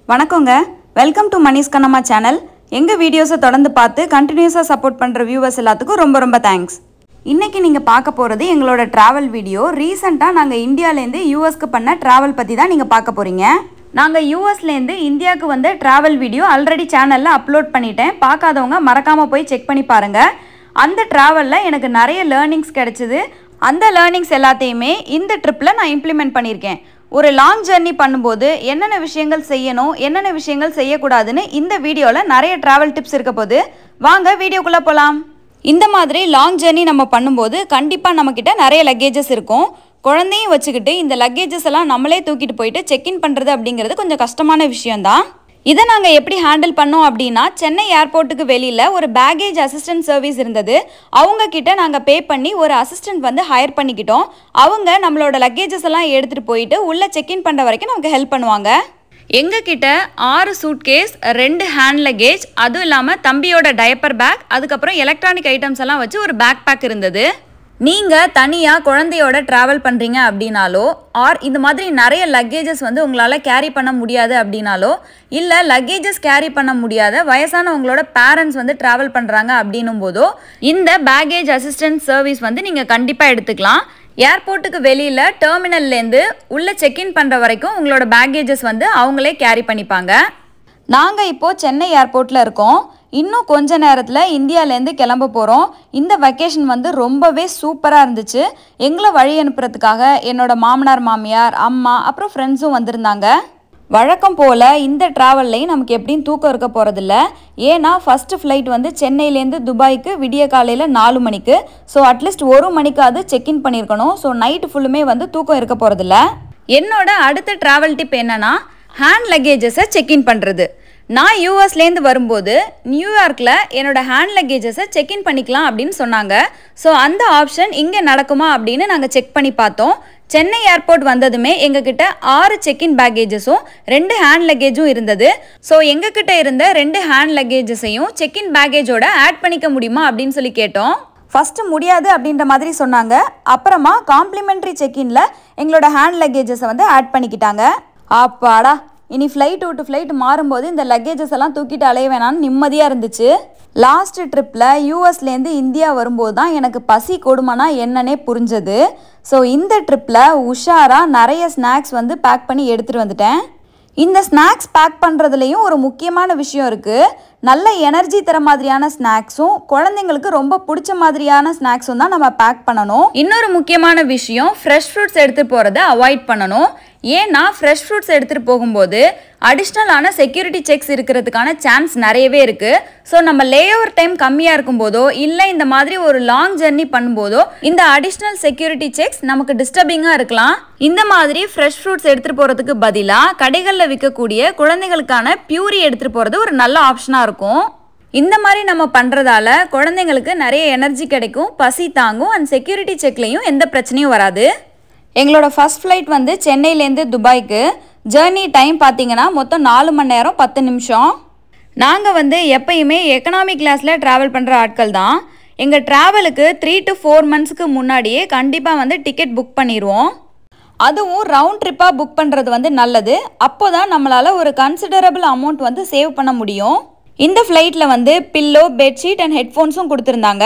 வணக்கங்க welcome to Manish Kannamma channel எங்கள் வீடியோஸை தொடர்ந்து பார்த்து கண்டினியூஸாக சப்போர்ட் பண்ணுற வியூவர்ஸ் எல்லாத்துக்கும் ரொம்ப ரொம்ப தேங்க்ஸ் இன்றைக்கி நீங்கள் பார்க்க போகிறது எங்களோட ட்ராவல் வீடியோ ரீசெண்டாக நாங்கள் இந்தியாவிலேருந்து யூஎஸ்க்கு பண்ண ட்ராவல் பற்றி தான் நீங்கள் பார்க்க போகிறீங்க நாங்கள் யூஎஸ்லேருந்து இந்தியாவுக்கு வந்த ட்ராவல் வீடியோ ஆல்ரெடி சேனலில் அப்லோட் பண்ணிட்டேன் பார்க்காதவங்க மறக்காமல் போய் செக் பண்ணி பாருங்கள் அந்த ட்ராவலில் எனக்கு நிறைய லேர்னிங்ஸ் கிடைச்சிது அந்த லேர்னிங்ஸ் எல்லாத்தையுமே இந்த ட்ரிப்பில் நான் இம்ப்ளிமெண்ட் பண்ணியிருக்கேன் ஒரு லாங் ஜர்னி பண்ணும்போது என்னென்ன விஷயங்கள் செய்யணும் என்னென்ன விஷயங்கள் செய்யக்கூடாதுன்னு இந்த வீடியோவில் நிறைய ட்ராவல் டிப்ஸ் இருக்க போது வாங்க வீடியோக்குள்ளே போகலாம் இந்த மாதிரி லாங் ஜர்னி நம்ம பண்ணும்போது கண்டிப்பாக நம்மக்கிட்ட நிறைய லக்கேஜஸ் இருக்கும் குழந்தையும் வச்சுக்கிட்டு இந்த லக்கேஜஸ் எல்லாம் நம்மளே தூக்கிட்டு போயிட்டு செக்இன் பண்ணுறது அப்படிங்கிறது கொஞ்சம் கஷ்டமான விஷயம்தான் இதை நாங்கள் எப்படி ஹேண்டில் பண்ணோம் அப்படின்னா சென்னை ஏர்போர்ட்டுக்கு வெளியில் ஒரு பேகேஜ் அசிஸ்டன்ட் சர்வீஸ் இருந்தது அவங்க கிட்ட நாங்கள் பே பண்ணி ஒரு அசிஸ்டன்ட் வந்து ஹையர் பண்ணிக்கிட்டோம் அவங்க நம்மளோட லக்கேஜஸ் எல்லாம் எடுத்துகிட்டு போயிட்டு உள்ளே செக்இன் பண்ணுற வரைக்கும் நமக்கு ஹெல்ப் பண்ணுவாங்க எங்ககிட்ட ஆறு சூட்கேஸ் ரெண்டு ஹேண்ட் லக்கேஜ் அதுவும் இல்லாமல் தம்பியோட டயப்பர் பேக் அதுக்கப்புறம் எலக்ட்ரானிக் ஐட்டம்ஸ் எல்லாம் வச்சு ஒரு பேக் பேக் இருந்தது நீங்கள் தனியாக குழந்தையோட ட்ராவல் பண்ணுறீங்க அப்படின்னாலோ ஆர் இந்த மாதிரி நிறைய லக்கேஜஸ் வந்து உங்களால் கேரி பண்ண முடியாது அப்படின்னாலோ இல்லை லக்கேஜஸ் கேரி பண்ண முடியாத வயசானவங்களோட பேரண்ட்ஸ் வந்து ட்ராவல் பண்ணுறாங்க அப்படின்னும் போதோ இந்த பேகேஜ் அசிஸ்டன்ட் சர்வீஸ் வந்து நீங்கள் கண்டிப்பாக எடுத்துக்கலாம் ஏர்போர்ட்டுக்கு வெளியில் டெர்மினல்லேருந்து உள்ளே செக்இன் பண்ணுற வரைக்கும் உங்களோட பேகேஜஸ் வந்து அவங்களே கேரி பண்ணிப்பாங்க நாங்கள் இப்போது சென்னை ஏர்போர்ட்டில் இருக்கோம் இன்னும் கொஞ்ச நேரத்தில் இந்தியாவிலேருந்து கிளம்ப போகிறோம் இந்த வெக்கேஷன் வந்து ரொம்பவே சூப்பராக இருந்துச்சு எங்களை வழி அனுப்புறதுக்காக என்னோட மாமனார் மாமியார் அம்மா அப்புறம் ஃப்ரெண்ட்ஸும் வந்திருந்தாங்க வழக்கம் போல் இந்த ட்ராவல்லையும் நமக்கு எப்படியும் தூக்கம் இருக்க போகிறதில்ல ஏன்னா ஃபஸ்ட்டு ஃப்ளைட் வந்து சென்னையிலேருந்து துபாய்க்கு விடிய காலையில் நாலு மணிக்கு ஸோ அட்லீஸ்ட் ஒரு மணிக்காவது செக்இன் பண்ணியிருக்கணும் ஸோ நைட்டு ஃபுல்லுமே வந்து தூக்கம் இருக்க போகிறதில்ல என்னோட அடுத்த ட்ராவல் டிப் என்னன்னா ஹேண்ட் லக்கேஜஸை செக்இன் பண்ணுறது நான் யூஎஸ்லேருந்து வரும்போது நியூயார்க்கில் என்னோட ஹேண்ட் லக்கேஜஸை செக்இன் பண்ணிக்கலாம் அப்படின்னு சொன்னாங்க ஸோ அந்த ஆப்ஷன் இங்கே நடக்குமா அப்படின்னு நாங்கள் செக் பண்ணி பார்த்தோம் சென்னை ஏர்போர்ட் வந்ததுமே எங்ககிட்ட ஆறு செக்இன் பேக்கேஜஸும் ரெண்டு ஹேண்ட் லக்கேஜும் இருந்தது ஸோ எங்ககிட்ட இருந்த ரெண்டு ஹேண்ட் லக்கேஜஸையும் செக்இன் பேக்கேஜோட ஆட் பண்ணிக்க முடியுமா அப்படின்னு சொல்லி கேட்டோம் ஃபஸ்ட்டு முடியாது அப்படின்ற மாதிரி சொன்னாங்க அப்புறமா காம்ப்ளிமெண்ட்ரி செக்இனில் எங்களோட ஹேண்ட் லக்கேஜஸை வந்து ஆட் பண்ணிக்கிட்டாங்க அப்பாடா இனி ஃப்ளைட் விட்டு ஃப்ளைட் மாறும்போது இந்த லக்கேஜஸ் எல்லாம் தூக்கிட்டு அலைய வேணாம்னு நிம்மதியாக இருந்துச்சு லாஸ்ட் ட்ரிப்பில் யூஎஸ்லேருந்து இந்தியா வரும்போது தான் எனக்கு பசி கொடுமைனா என்னன்னே புரிஞ்சது ஸோ இந்த ட்ரிப்பில் உஷாராக நிறைய ஸ்நாக்ஸ் வந்து பேக் பண்ணி எடுத்துகிட்டு வந்துட்டேன் இந்த ஸ்நாக்ஸ் பேக் பண்ணுறதுலையும் ஒரு முக்கியமான விஷயம் இருக்குது நல்ல எனர்ஜி தர மாதிரியான ஸ்நாக்ஸும் குழந்தைங்களுக்கு ரொம்ப பிடிச்ச மாதிரியான ஸ்நாக்ஸும் தான் நம்ம பேக் பண்ணணும் இன்னொரு முக்கியமான விஷயம் ஃப்ரெஷ் ஃப்ரூட்ஸ் எடுத்துகிட்டு போகிறத அவாய்ட் பண்ணணும் ஏன்னா ஃப்ரெஷ் ஃப்ரூட்ஸ் எடுத்துகிட்டு போகும்போது அடிஷ்னலான செக்யூரிட்டி செக்ஸ் இருக்கிறதுக்கான சான்ஸ் நிறையவே இருக்குது ஸோ நம்ம லே ஓவர் டைம் கம்மியாக இருக்கும்போதோ இல்லை இந்த மாதிரி ஒரு லாங் ஜெர்னி பண்ணும்போதோ இந்த அடிஷ்னல் செக்யூரிட்டி செக்ஸ் நமக்கு டிஸ்டர்பிங்காக இருக்கலாம் இந்த மாதிரி ஃப்ரெஷ் ஃப்ரூட்ஸ் எடுத்துகிட்டு போகிறதுக்கு பதிலாக கடைகளில் விற்கக்கூடிய குழந்தைகளுக்கான பியூரி எடுத்துகிட்டு போகிறது ஒரு நல்ல ஆப்ஷனாக இருக்கும் இந்த மாதிரி நம்ம பண்ணுறதால குழந்தைங்களுக்கு நிறைய எனர்ஜி கிடைக்கும் பசி தாங்கும் அண்ட் செக்யூரிட்டி செக்லேயும் எந்த பிரச்சனையும் வராது எங்களோட ஃபஸ்ட் ஃப்ளைட் வந்து சென்னையிலேருந்து துபாய்க்கு ஜேர்னி டைம் பார்த்தீங்கன்னா மொத்தம் நாலு மணி நேரம் பத்து நிமிஷம் நாங்கள் வந்து எப்பயுமே எக்கனாமி கிளாஸில் ட்ராவல் பண்ணுற ஆட்கள் தான் எங்கள் ட்ராவலுக்கு த்ரீ டு ஃபோர் மந்த்ஸ்க்கு முன்னாடியே கண்டிப்பாக வந்து டிக்கெட் புக் பண்ணிடுவோம் அதுவும் ரவுண்ட் ட்ரிப்பாக புக் பண்ணுறது வந்து நல்லது அப்போ தான் நம்மளால் ஒரு கன்சிடரபிள் அமௌண்ட் வந்து சேவ் பண்ண முடியும் இந்த ஃப்ளைட்டில் வந்து பில்லோ பெட்ஷீட் அண்ட் ஹெட்ஃபோன்ஸும் கொடுத்துருந்தாங்க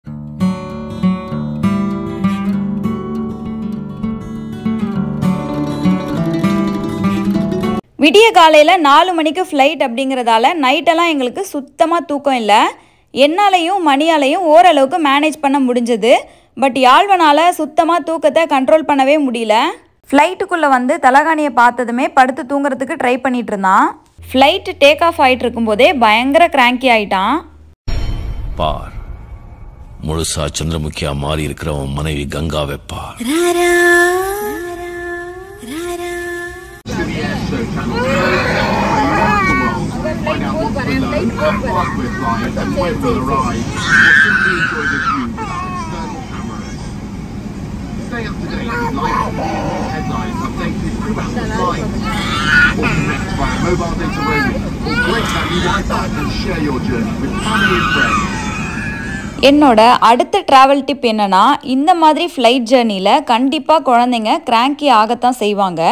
விடிய காலையில் நாலு மணிக்கு ஃப்ளைட் அப்படிங்கிறதால நைட்டெல்லாம் எங்களுக்கு சுத்தமாக தூக்கம் இல்லை என்னாலையும் மணியாலையும் ஓரளவுக்கு மேனேஜ் பண்ண முடிஞ்சது பட் யாழ்வனால் சுத்தமாக தூக்கத்தை கண்ட்ரோல் பண்ணவே முடியல ஃப்ளைட்டுக்குள்ளே வந்து தலகாணியை பார்த்ததுமே படுத்து தூங்குறதுக்கு ட்ரை பண்ணிட்டு இருந்தான் ஃப்ளைட் டேக் ஆஃப் ஆகிட்டு இருக்கும்போதே பயங்கர கிராங்கி ஆயிட்டான் பார் முழுசா சந்திரமுகியா மாறி இருக்கிற உன் மனைவி கங்காவை பார் Find out what's below, how fast we're flying, and when we'll arrive, or simply enjoy the view without external cameras. Stay up to date with live headlines updated throughout the flight. Or connect via mobile data roaming, or break that new Wi-Fi and share your journey with family and friends. என்னோட அடுத்த travel tip என்னன்னா இந்த மாதிரி flight ஜேர்னியில் கண்டிப்பாக குழந்தைங்க கிராங்கி ஆகத்தான் செய்வாங்க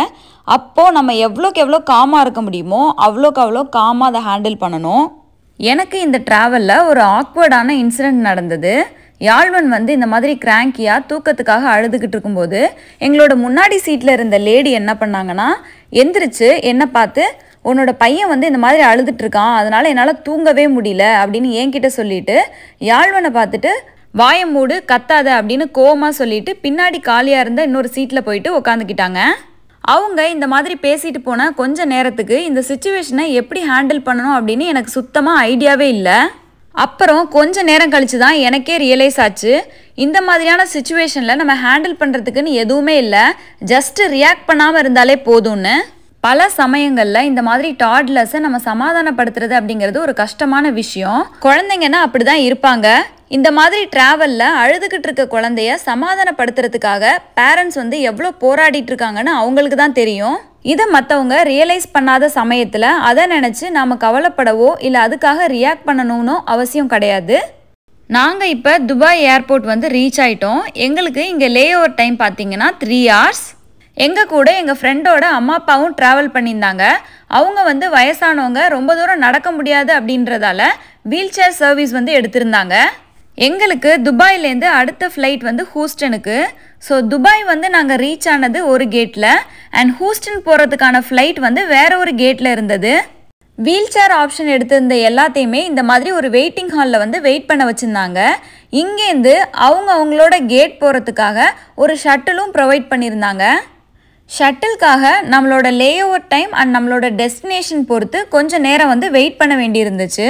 அப்போது நம்ம எவ்வளோக்கு எவ்வளோ காமாக இருக்க முடியுமோ அவ்வளோக்கு அவ்வளோ காமாக அதை ஹேண்டில் பண்ணணும் எனக்கு இந்த ட்ராவலில் ஒரு ஆக்வர்டான இன்சிடெண்ட் நடந்தது யாழ்வன் வந்து இந்த மாதிரி கிராங்கியாக தூக்கத்துக்காக அழுதுகிட்டு இருக்கும்போது எங்களோட முன்னாடி சீட்டில் இருந்த லேடி என்ன பண்ணாங்கன்னா எந்திரிச்சு என்னை பார்த்து உன்னோட பையன் வந்து இந்த மாதிரி அழுதுட்டு இருக்கான் அதனால என்னால் தூங்கவே முடியல அப்படின்னு என்கிட்ட சொல்லிட்டு யாழ்வனை பார்த்துட்டு வாயை மூடு கத்தாத அப்படின்னு கோவமாக சொல்லிட்டு பின்னாடி காலியாக இருந்த இன்னொரு சீட்டில் போயிட்டு உக்காந்துக்கிட்டாங்க அவங்க இந்த மாதிரி பேசிட்டு போன கொஞ்ச நேரத்துக்கு இந்த சுச்சுவேஷனை எப்படி ஹேண்டில் பண்ணணும் அப்படின்னு எனக்கு சுத்தமாக ஐடியாவே இல்லை அப்புறம் கொஞ்ச நேரம் கழிச்சு தான் எனக்கே ரியலைஸ் ஆச்சு இந்த மாதிரியான சுச்சுவேஷனில் நம்ம ஹேண்டில் பண்ணுறதுக்குன்னு எதுவுமே இல்லை ஜஸ்ட் ரியாக்ட் பண்ணாமல் இருந்தாலே போதும்னு பல சமயங்களில் இந்த மாதிரி டாட்லர்ஸை நம்ம சமாதானப்படுத்துறது அப்படிங்கிறது ஒரு கஷ்டமான விஷயம் குழந்தைங்கன்னா அப்படி தான் இருப்பாங்க இந்த மாதிரி ட்ராவலில் அழுதுகிட்டு இருக்க குழந்தைய சமாதானப்படுத்துறதுக்காக பேரண்ட்ஸ் வந்து எவ்வளோ போராடிட்டு இருக்காங்கன்னு அவங்களுக்கு தான் தெரியும் இதை மற்றவங்க ரியலைஸ் பண்ணாத சமயத்தில் அதை நினச்சி நாம் கவலைப்படவோ இல்லை அதுக்காக ரியாக்ட் பண்ணணும்னு அவசியம் கிடையாது நாங்கள் இப்போ துபாய் ஏர்போர்ட் வந்து ரீச் ஆயிட்டோம் எங்களுக்கு இங்கே லே ஓவர் டைம் பார்த்தீங்கன்னா த்ரீ ஹார்ஸ் எங்கள் கூட எங்கள் ஃப்ரெண்டோட அம்மா அப்பாவும் ட்ராவல் பண்ணியிருந்தாங்க அவங்க வந்து வயசானவங்க ரொம்ப தூரம் நடக்க முடியாது அப்படின்றதால வீல் சேர் சர்வீஸ் வந்து எடுத்திருந்தாங்க எங்களுக்கு துபாயிலேருந்து அடுத்த ஃப்ளைட் வந்து ஹூஸ்டனுக்கு ஸோ துபாய் வந்து நாங்கள் ரீச் ஆனது ஒரு கேட்டில் அண்ட் ஹூஸ்டன் போகிறதுக்கான ஃப்ளைட் வந்து வேற ஒரு கேட்டில் இருந்தது வீல் சேர் ஆப்ஷன் எடுத்திருந்த எல்லாத்தையுமே இந்த மாதிரி ஒரு வெயிட்டிங் ஹாலில் வந்து வெயிட் பண்ண வச்சுருந்தாங்க இங்கேருந்து அவங்க அவங்களோட கேட் போகிறதுக்காக ஒரு ஷட்டிலும் ப்ரொவைட் பண்ணியிருந்தாங்க ஷட்டிலுக்காக நம்மளோட லே ஓவர் டைம் அண்ட் நம்மளோட டெஸ்டினேஷன் பொறுத்து கொஞ்சம் நேரம் வந்து வெயிட் பண்ண வேண்டியிருந்துச்சு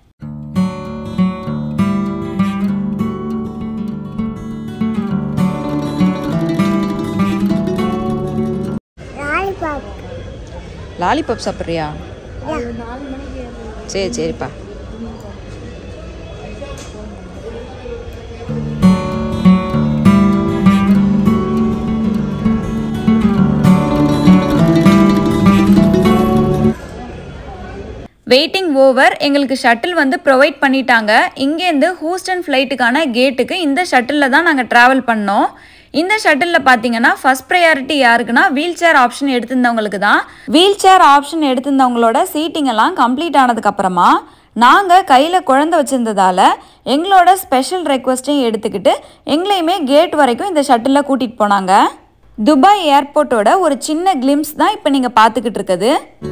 லாலிபாப் சாப்பிட்றியா சரி சரிப்பா வெயிட்டிங் ஓவர் எங்களுக்கு ஷட்டில் வந்து ப்ரொவைட் பண்ணிட்டாங்க இங்கேருந்து ஹூஸ்டன் ஃப்ளைட்டுக்கான கேட்டுக்கு இந்த ஷட்டிலில் தான் நாங்கள் ட்ராவல் பண்ணோம் இந்த ஷட்டிலில் பார்த்தீங்கன்னா ஃபர்ஸ்ட் ப்ரையாரிட்டி யாருக்குன்னா வீல் சேர் ஆப்ஷன் எடுத்திருந்தவங்களுக்கு தான் வீல் சேர் ஆப்ஷன் எடுத்திருந்தவங்களோட சீட்டிங் எல்லாம் கம்ப்ளீட் ஆனதுக்கப்புறமா நாங்கள் கையில் குழந்தை வச்சுருந்ததால எங்களோட ஸ்பெஷல் ரெக்வஸ்ட்டையும் எடுத்துக்கிட்டு எங்களையுமே கேட் வரைக்கும் இந்த ஷட்டிலில் கூட்டிகிட்டு போனாங்க துபாய் ஏர்போர்ட்டோட ஒரு சின்ன கிளிம்ஸ் தான் இப்போ நீங்கள் பார்த்துக்கிட்டு இருக்குது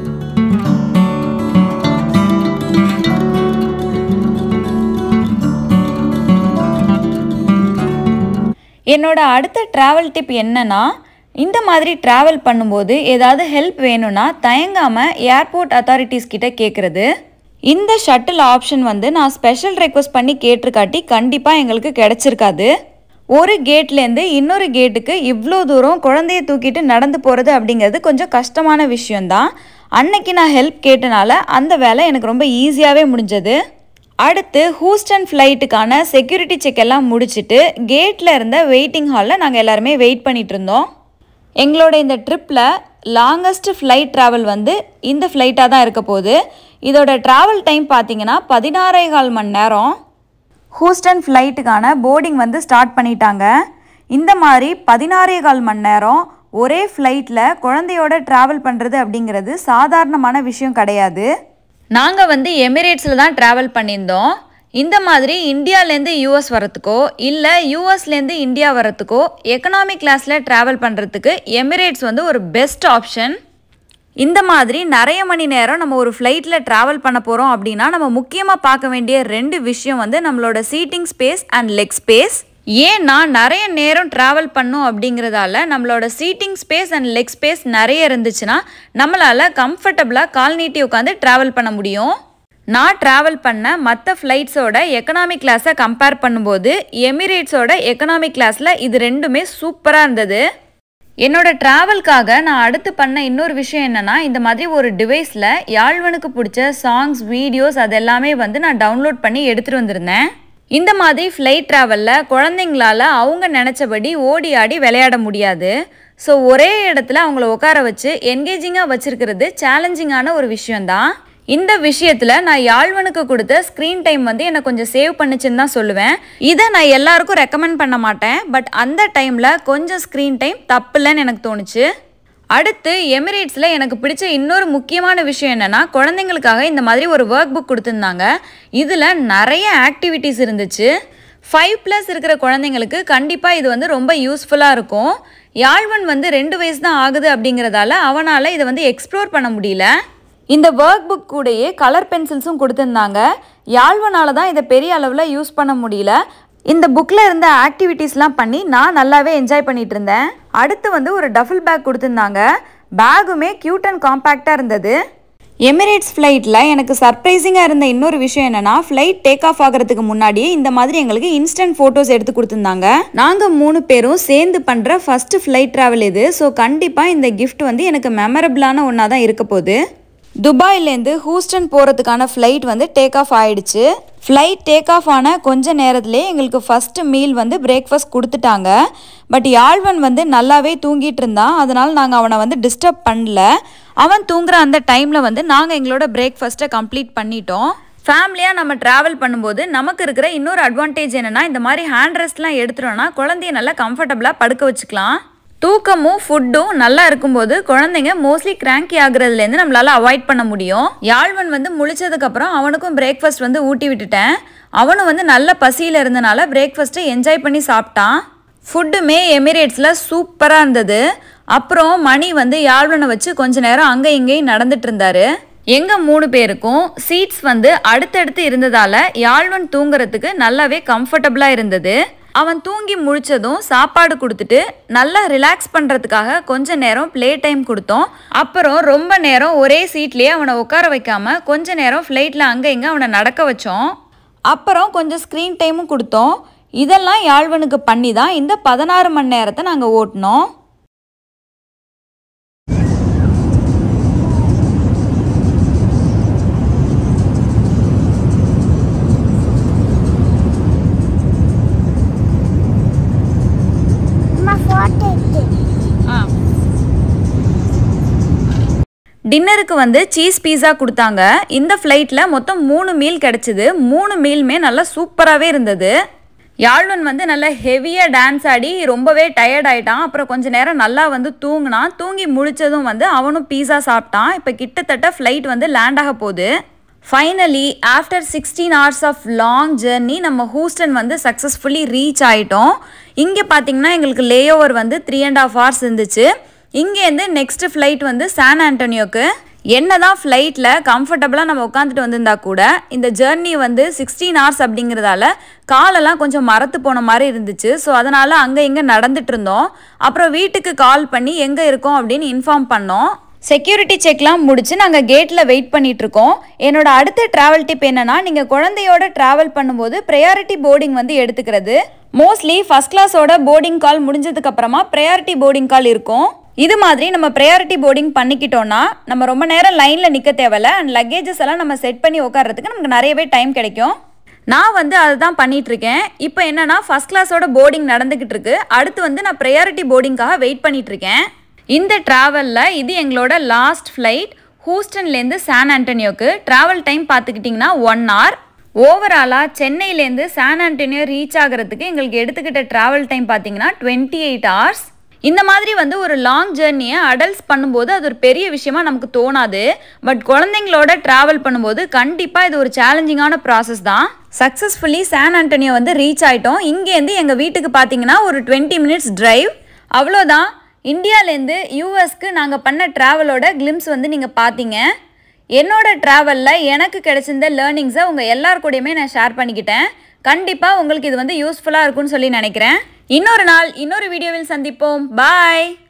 என்னோட அடுத்த ட்ராவல் டிப் என்னன்னா இந்த மாதிரி ட்ராவல் பண்ணும்போது ஏதாவது ஹெல்ப் வேணும்னா தயங்காமல் ஏர்போர்ட் அத்தாரிட்டிஸ் கிட்ட கேட்குறது இந்த ஷட்டில் ஆப்ஷன் வந்து நான் ஸ்பெஷல் ரெக்வஸ்ட் பண்ணி கேட்டிருக்காட்டி கண்டிப்பாக எங்களுக்கு கிடச்சிருக்காது ஒரு கேட்லேருந்து இன்னொரு கேட்டுக்கு இவ்வளோ தூரம் குழந்தைய தூக்கிட்டு நடந்து போகிறது அப்படிங்கிறது கொஞ்சம் கஷ்டமான விஷயம்தான் அன்னைக்கு நான் ஹெல்ப் கேட்டனால அந்த வேலை எனக்கு ரொம்ப ஈஸியாகவே முடிஞ்சது அடுத்து ஹூஸ்டன் ஃப்ளைட்டுக்கான செக்யூரிட்டி செக் எல்லாம் முடிச்சுட்டு கேட்டில் இருந்த வெயிட்டிங் ஹாலில் நாங்கள் எல்லாருமே வெயிட் பண்ணிட்டு இருந்தோம் எங்களோட இந்த ட்ரிப்பில் லாங்கஸ்ட் ஃப்ளைட் ட்ராவல் வந்து இந்த ஃப்ளைட்டாக தான் இருக்க போகுது இதோட ட்ராவல் டைம் பார்த்தீங்கன்னா பதினாறே கால் மணி நேரம் ஹூஸ்டன் ஃப்ளைட்டுக்கான போர்டிங் வந்து ஸ்டார்ட் பண்ணிட்டாங்க இந்த மாதிரி பதினாறே கால் மணி நேரம் ஒரே ஃப்ளைட்டில் குழந்தையோட ட்ராவல் பண்ணுறது அப்படிங்கிறது சாதாரணமான விஷயம் கிடையாது நாங்கள் வந்து எமிரேட்ஸில் தான் ட்ராவல் பண்ணியிருந்தோம் இந்த மாதிரி இந்தியாவிலேருந்து யூஎஸ் வரத்துக்கோ இல்லை யூஎஸ்லேருந்து இந்தியா வரத்துக்கோ எக்கனாமிக் கிளாஸில் ட்ராவல் பண்ணுறதுக்கு எமிரேட்ஸ் வந்து ஒரு பெஸ்ட் ஆப்ஷன் இந்த மாதிரி நிறைய மணி நேரம் நம்ம ஒரு ஃப்ளைட்டில் ட்ராவல் பண்ண போகிறோம் அப்படின்னா நம்ம முக்கியமாக பார்க்க வேண்டிய ரெண்டு விஷயம் வந்து நம்மளோட seating space and leg space ஏன்னா நிறைய நேரம் ட்ராவல் பண்ணும் அப்படிங்கிறதால நம்மளோட seating space and leg space நிறைய இருந்துச்சுன்னா நம்மளால் கம்ஃபர்டபுளாக கால் நீட்டி உட்காந்து ட்ராவல் பண்ண முடியும் நான் ட்ராவல் பண்ண மற்ற ஃப்ளைட்ஸோட எக்கனாமிக் கிளாஸை கம்பேர் பண்ணும்போது எமிரேட்ஸோட எக்கனாமிக் கிளாஸில் இது ரெண்டுமே சூப்பராக இருந்தது என்னோட ட்ராவல்காக நான் அடுத்து பண்ண இன்னொரு விஷயம் என்னன்னா இந்த மாதிரி ஒரு டிவைஸில் யாழ்வனுக்கு பிடிச்ச சாங்ஸ் வீடியோஸ் அது எல்லாமே வந்து நான் டவுன்லோட் பண்ணி எடுத்துகிட்டு வந்திருந்தேன் இந்த மாதிரி ஃப்ளைட் ட்ராவலில் குழந்தைங்களால அவங்க நினச்சபடி ஓடி ஆடி விளையாட முடியாது ஸோ ஒரே இடத்துல அவங்கள உட்கார வச்சு என்கேஜிங்காக வச்சிருக்கிறது சேலஞ்சிங்கான ஒரு விஷயம்தான் இந்த விஷயத்தில் நான் யாழ்வனுக்கு கொடுத்த ஸ்க்ரீன் டைம் வந்து என்னை கொஞ்சம் சேவ் பண்ணுச்சுன்னு தான் சொல்லுவேன் இதை நான் எல்லாருக்கும் ரெக்கமெண்ட் பண்ண மாட்டேன் பட் அந்த டைமில் கொஞ்சம் ஸ்க்ரீன் டைம் தப்பில்லைன்னு எனக்கு தோணுச்சு அடுத்து எமிரேட்ஸில் எனக்கு பிடிச்ச இன்னொரு முக்கியமான விஷயம் என்னென்னா குழந்தைங்களுக்காக இந்த மாதிரி ஒரு ஒர்க் புக் கொடுத்துருந்தாங்க இதில் நிறைய ஆக்டிவிட்டீஸ் இருந்துச்சு ஃபைவ் ப்ளஸ் இருக்கிற குழந்தைங்களுக்கு கண்டிப்பாக இது வந்து ரொம்ப யூஸ்ஃபுல்லாக இருக்கும் யாழ்வன் வந்து ரெண்டு வயசு தான் ஆகுது அப்படிங்கிறதால அவனால் இதை வந்து எக்ஸ்ப்ளோர் பண்ண முடியல இந்த ஒர்க் புக் கூடயே கலர் பென்சில்ஸும் கொடுத்துருந்தாங்க யாழ்வனால தான் இதை பெரிய அளவில் யூஸ் பண்ண முடியல இந்த புக்கில் இருந்த ஆக்டிவிட்டீஸ்லாம் பண்ணி நான் நல்லாவே என்ஜாய் பண்ணிட்டு இருந்தேன் அடுத்து வந்து ஒரு டஃபில் பேக் கொடுத்துருந்தாங்க பேகுமே க்யூட் அண்ட் காம்பேக்டாக இருந்தது எமிரேட்ஸ் ஃப்ளைட்டில் எனக்கு சர்ப்ரைசிங்காக இருந்த இன்னொரு விஷயம் என்னன்னா ஃப்ளைட் டேக் ஆஃப் ஆகிறதுக்கு முன்னாடியே இந்த மாதிரி எங்களுக்கு இன்ஸ்டன்ட் ஃபோட்டோஸ் எடுத்து கொடுத்துருந்தாங்க நாங்கள் மூணு பேரும் சேர்ந்து பண்ணுற ஃபஸ்ட்டு ஃப்ளைட் ட்ராவல் இது ஸோ கண்டிப்பாக இந்த கிஃப்ட் வந்து எனக்கு மெமரபிளான ஒன்றா தான் இருக்க போகுது துபாயிலேருந்து ஹூஸ்டன் போகிறதுக்கான ஃப்ளைட் வந்து டேக் ஆஃப் ஆயிடுச்சு ஃப்ளைட் டேக் ஆஃப் ஆன கொஞ்ச நேரத்துலேயே எங்களுக்கு ஃபஸ்ட்டு மீல் வந்து பிரேக்ஃபாஸ்ட் கொடுத்துட்டாங்க பட் யாழ்வன் வந்து நல்லாவே தூங்கிட்டு இருந்தான் அதனால் நாங்கள் அவனை வந்து டிஸ்டர்ப் பண்ணல அவன் தூங்குற அந்த டைமில் வந்து நாங்கள் எங்களோட பிரேக்ஃபாஸ்ட்டை கம்ப்ளீட் பண்ணிட்டோம் ஃபேமிலியாக நம்ம ட்ராவல் பண்ணும்போது நமக்கு இருக்கிற இன்னொரு அட்வான்டேஜ் என்னென்னா இந்த மாதிரி ஹேண்ட் ரெஸ்ட்லாம் எடுத்துட்டோம்னா குழந்தைய நல்லா கம்ஃபர்டபுளாக படுக்க வச்சுக்கலாம் தூக்கமும் ஃபுட்டும் நல்லா இருக்கும்போது குழந்தைங்க மோஸ்ட்லி கிராங்கி ஆகுறதுலேருந்து நம்மளால அவாய்ட் பண்ண முடியும் யாழ்வன் வந்து முழிச்சதுக்கப்புறம் அவனுக்கும் பிரேக்ஃபாஸ்ட் வந்து ஊட்டி விட்டுட்டேன் அவனும் வந்து நல்ல பசியில் இருந்தனால பிரேக்ஃபாஸ்ட்டை என்ஜாய் பண்ணி சாப்பிட்டான் ஃபுட்டுமே எமிரேட்ஸில் சூப்பராக இருந்தது அப்புறம் மணி வந்து யாழ்வனை வச்சு கொஞ்ச நேரம் அங்கே இங்கேயும் நடந்துட்டு இருந்தாரு எங்கள் மூணு பேருக்கும் சீட்ஸ் வந்து அடுத்தடுத்து இருந்ததால் யாழ்வன் தூங்குறதுக்கு நல்லாவே கம்ஃபர்டபுளாக இருந்தது அவன் தூங்கி முழிச்சதும் சாப்பாடு கொடுத்துட்டு நல்லா ரிலாக்ஸ் பண்ணுறதுக்காக கொஞ்ச நேரம் ப்ளே டைம் கொடுத்தோம் அப்புறம் ரொம்ப நேரம் ஒரே சீட்லேயே அவனை உட்கார வைக்காம கொஞ்ச நேரம் ஃப்ளைட்டில் அங்கே இங்கே அவனை நடக்க வச்சோம் அப்புறம் கொஞ்சம் ஸ்க்ரீன் டைமும் கொடுத்தோம் இதெல்லாம் யாழ்வனுக்கு பண்ணி தான் இந்த பதினாறு மணி நேரத்தை நாங்கள் ஓட்டினோம் அம்மா ஃபோட்டோ எடுத்து டின்னருக்கு வந்து சீஸ் பீஸா கொடுத்தாங்க இந்த ஃப்ளைட்டில் மொத்தம் மூணு மீல் கிடச்சிது மூணு மீலுமே நல்லா சூப்பராகவே இருந்தது யாழ்வன் வந்து நல்லா ஹெவியாக டான்ஸ் ஆடி ரொம்பவே டயர்ட் ஆயிட்டான் அப்புறம் கொஞ்ச நேரம் நல்லா வந்து தூங்கினான் தூங்கி முழிச்சதும் வந்து அவனும் பீஸா சாப்பிட்டான் இப்போ கிட்டத்தட்ட ஃப்ளைட் வந்து லேண்ட் ஆக போகுது finally after sixteen hours of long journey நம்ம ஹூஸ்டன் வந்து சக்ஸஸ்ஃபுல்லி ரீச் ஆகிட்டோம் இங்கே பார்த்தீங்கன்னா எங்களுக்கு லே ஓவர் வந்து த்ரீ அண்ட் ஆஃப் ஹவர்ஸ் இருந்துச்சு இங்கேருந்து நெக்ஸ்ட் ஃப்ளைட் வந்து சான் ஆண்டோனியோக்கு என்னதான் ஃப்ளைட்டில் கம்ஃபர்டபுளாக நம்ம உட்காந்துட்டு வந்திருந்தா கூட இந்த ஜேர்னி வந்து சிக்ஸ்டீன் ஹவர்ஸ் அப்படிங்கிறதால காலெல்லாம் கொஞ்சம் மரத்து போன மாதிரி இருந்துச்சு ஸோ அதனால் அங்கே இங்கே நடந்துட்டு இருந்தோம் அப்புறம் வீட்டுக்கு கால் பண்ணி எங்கே இருக்கோம் அப்படின்னு இன்ஃபார்ம் பண்ணோம் செக்யூரிட்டி செக்லாம் முடிச்சு நாங்கள் கேட்டில் வெயிட் பண்ணிட்டு இருக்கோம் என்னோட அடுத்த ட்ராவல் டிப் என்னன்னா நீங்கள் குழந்தையோட ட்ராவல் பண்ணும்போது ப்ரையாரிட்டி போர்டிங் வந்து எடுத்துக்கிறது மோஸ்ட்லி ஃபர்ஸ்ட் கிளாஸோட போர்டிங் கால் முடிஞ்சதுக்கு அப்புறமா ப்ரையாரிட்டி போர்டிங் கால் இருக்கும் இது மாதிரி நம்ம ப்ரையாரிட்டி போர்டிங் பண்ணிக்கிட்டோம்னா நம்ம ரொம்ப நேரம் லைனில் நிற்க தேவையில்ல அண்ட் லக்கேஜஸ் எல்லாம் நம்ம செட் பண்ணி உட்கார்றதுக்கு நமக்கு நிறையவே டைம் கிடைக்கும் நான் வந்து அதுதான் பண்ணிட்டு இருக்கேன் இப்போ என்னன்னா ஃபர்ஸ்ட் கிளாஸோட போர்டிங் நடந்துகிட்டு இருக்கு அடுத்து வந்து நான் ப்ரையாரிட்டி போர்டிங்காக வெயிட் பண்ணிட்டு இருக்கேன் இந்த ட்ராவலில் இது எங்களோட லாஸ்ட் ஃப்ளைட் ஹூஸ்டன்லேருந்து சான் ஆண்டனியோக்கு ட்ராவல் டைம் பார்த்துக்கிட்டிங்கன்னா ஒன் hour ஓவராலாக சென்னையிலேருந்து சான் ஆண்டனியோ ரீச் ஆகிறதுக்கு எங்களுக்கு எடுத்துக்கிட்ட ட்ராவல் டைம் பார்த்தீங்கன்னா டுவெண்ட்டி எயிட் ஹவர்ஸ் இந்த மாதிரி வந்து ஒரு லாங் ஜேர்னியை அடல்ட்ஸ் பண்ணும்போது அது ஒரு பெரிய விஷயமா நமக்கு தோணாது பட் குழந்தைங்களோட ட்ராவல் பண்ணும்போது கண்டிப்பாக இது ஒரு சேலஞ்சிங்கான ப்ராசஸ் தான் சக்ஸஸ்ஃபுல்லி சான் ஆண்டனியோ வந்து ரீச் ஆயிட்டோம் இங்கேருந்து எங்கள் வீட்டுக்கு பார்த்தீங்கன்னா ஒரு டுவெண்ட்டி மினிட்ஸ் டிரைவ் அவ்வளோதான் இந்தியாவிலேருந்து யூஎஸ்க்கு நாங்கள் பண்ண ட்ராவலோட கிளிம்ஸ் வந்து நீங்கள் பார்த்தீங்க என்னோட ட்ராவலில் எனக்கு கிடைச்சிருந்த லேர்னிங்ஸை உங்கள் எல்லார் கூடயுமே நான் ஷேர் பண்ணிக்கிட்டேன் கண்டிப்பாக உங்களுக்கு இது வந்து யூஸ்ஃபுல்லாக இருக்கும்னு சொல்லி நினைக்கிறேன் இன்னொரு நாள் இன்னொரு வீடியோவில் சந்திப்போம் பாய்